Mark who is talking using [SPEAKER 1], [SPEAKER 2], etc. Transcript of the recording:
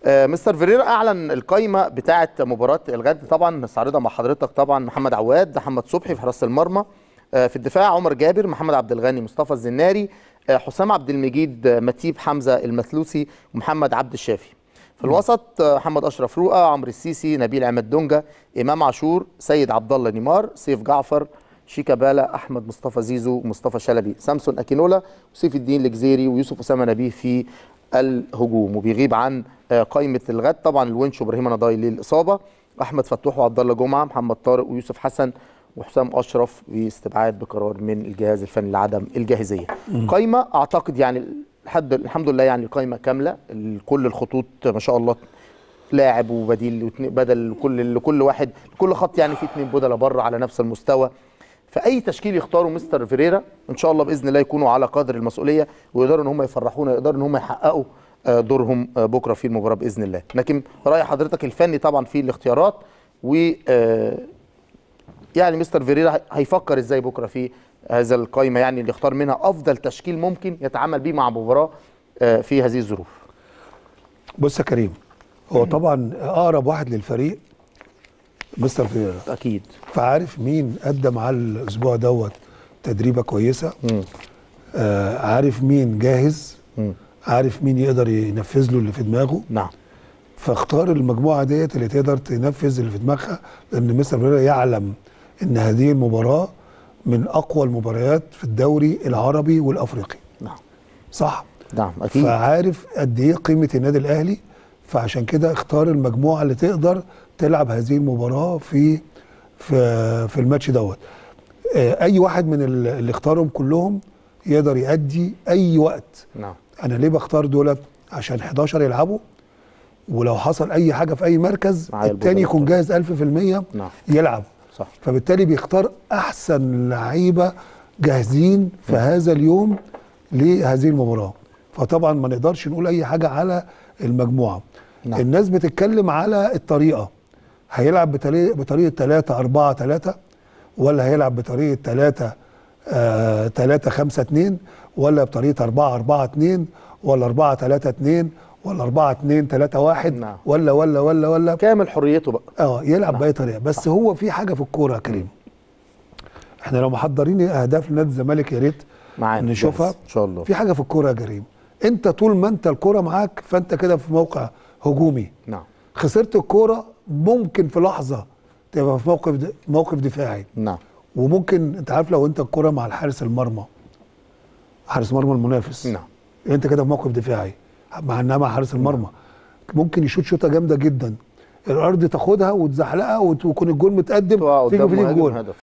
[SPEAKER 1] آه، مستر فيريرا اعلن القائمه بتاعه مباراه الغد طبعا نستعرضها مع حضرتك طبعا محمد عواد محمد صبحي في حراسه المرمى آه، في الدفاع عمر جابر محمد عبد الغني مصطفى الزناري آه، حسام عبد المجيد آه، متيب حمزه المثلوثي ومحمد عبد الشافي في الوسط آه، محمد اشرف رؤى عمرو السيسي نبيل عماد دونجا امام عاشور سيد عبد الله نيمار سيف جعفر شيكابالا احمد مصطفى زيزو مصطفى شلبي سامسون اكينولا وسيف الدين الجزيري ويوسف اسامه نبيه في الهجوم وبيغيب عن آه، قائمه الغد طبعا الونش وابراهيم نضاي للاصابه احمد فتوح وعبد الله جمعه محمد طارق ويوسف حسن وحسام اشرف باستبعاد بقرار من الجهاز الفني لعدم الجاهزيه قائمه اعتقد يعني لحد الحمد لله يعني قائمه كامله كل الخطوط ما شاء الله لاعب وبديل واتنين- بدل كل لكل واحد كل خط يعني في اثنين بدله بره على نفس المستوى فاي تشكيل يختاره مستر فيريرا ان شاء الله باذن الله يكونوا على قدر المسؤوليه ويقدروا ان هم يفرحونا يقدروا ان هم يحققوا آه، دورهم آه، بكره في المباراه باذن الله لكن راي حضرتك الفني طبعا في الاختيارات و آه، يعني مستر فيريرا هي- هيفكر ازاي بكره في هذا القائمه يعني اللي يختار منها افضل تشكيل ممكن يتعامل بيه مع مباراه آه، في هذه الظروف
[SPEAKER 2] بص يا كريم هو طبعا اقرب واحد للفريق مستر فيرا
[SPEAKER 1] اكيد
[SPEAKER 2] فعارف مين قدم على الاسبوع دوت تدريبه كويسه
[SPEAKER 1] مم.
[SPEAKER 2] آه عارف مين جاهز
[SPEAKER 1] مم.
[SPEAKER 2] عارف مين يقدر ينفذ له اللي في دماغه
[SPEAKER 1] نعم
[SPEAKER 2] فاختار المجموعه ديت اللي تقدر تنفذ اللي في دماغها لان مستر فيرا يعلم ان هذه المباراه من اقوى المباريات في الدوري العربي والافريقي
[SPEAKER 1] نعم
[SPEAKER 2] صح
[SPEAKER 1] نعم اكيد
[SPEAKER 2] فعارف قد ايه قيمه النادي الاهلي فعشان كده اختار المجموعه اللي تقدر تلعب هذه المباراه في في في الماتش دوت آه، اي واحد من ال- اللي اختارهم كلهم يقدر يأدي اي وقت
[SPEAKER 1] نعم
[SPEAKER 2] انا ليه بختار دولت عشان 11 يلعبوا ولو حصل اي حاجه في اي مركز
[SPEAKER 1] معايا
[SPEAKER 2] التاني
[SPEAKER 1] البطولة.
[SPEAKER 2] يكون جاهز 1000%
[SPEAKER 1] نعم
[SPEAKER 2] يلعب
[SPEAKER 1] صح
[SPEAKER 2] فبالتالي بيختار احسن لعيبه جاهزين في هذا اليوم لهذه المباراه فطبعا ما نقدرش نقول اي حاجه على المجموعه
[SPEAKER 1] نعم.
[SPEAKER 2] الناس بتتكلم على الطريقه هيلعب بطريقه بطريقه 3 4 3 ولا هيلعب بطريقه 3 آه 3 5 2 ولا بطريقه 4 4 2 ولا 4 3 2 ولا 4 2 3 1
[SPEAKER 1] نعم.
[SPEAKER 2] ولا ولا ولا ولا
[SPEAKER 1] كامل حريته بقى
[SPEAKER 2] اه يلعب
[SPEAKER 1] نعم.
[SPEAKER 2] باي طريقه بس هو في حاجه في الكوره يا كريم احنا لو محضرين اهداف لنادي الزمالك يا ريت
[SPEAKER 1] معانا
[SPEAKER 2] نشوفها
[SPEAKER 1] جاهز. ان شاء الله
[SPEAKER 2] في حاجه في الكوره يا كريم انت طول ما انت الكوره معاك فانت كده في موقع هجومي
[SPEAKER 1] نعم
[SPEAKER 2] خسرت الكوره ممكن في لحظه تبقى في موقف د... موقف دفاعي
[SPEAKER 1] نعم
[SPEAKER 2] وممكن انت عارف لو انت الكوره مع الحارس المرمى حارس مرمى المنافس
[SPEAKER 1] نعم
[SPEAKER 2] انت كده في موقف دفاعي مع انها مع حارس المرمى ممكن يشوط شوطه جامده جدا الارض تاخدها وتزحلقها وت- ويكون الجول متقدم
[SPEAKER 1] تقع
[SPEAKER 2] تيجي
[SPEAKER 1] قدام
[SPEAKER 2] في دي
[SPEAKER 1] مهاجم
[SPEAKER 2] الجول
[SPEAKER 1] هدف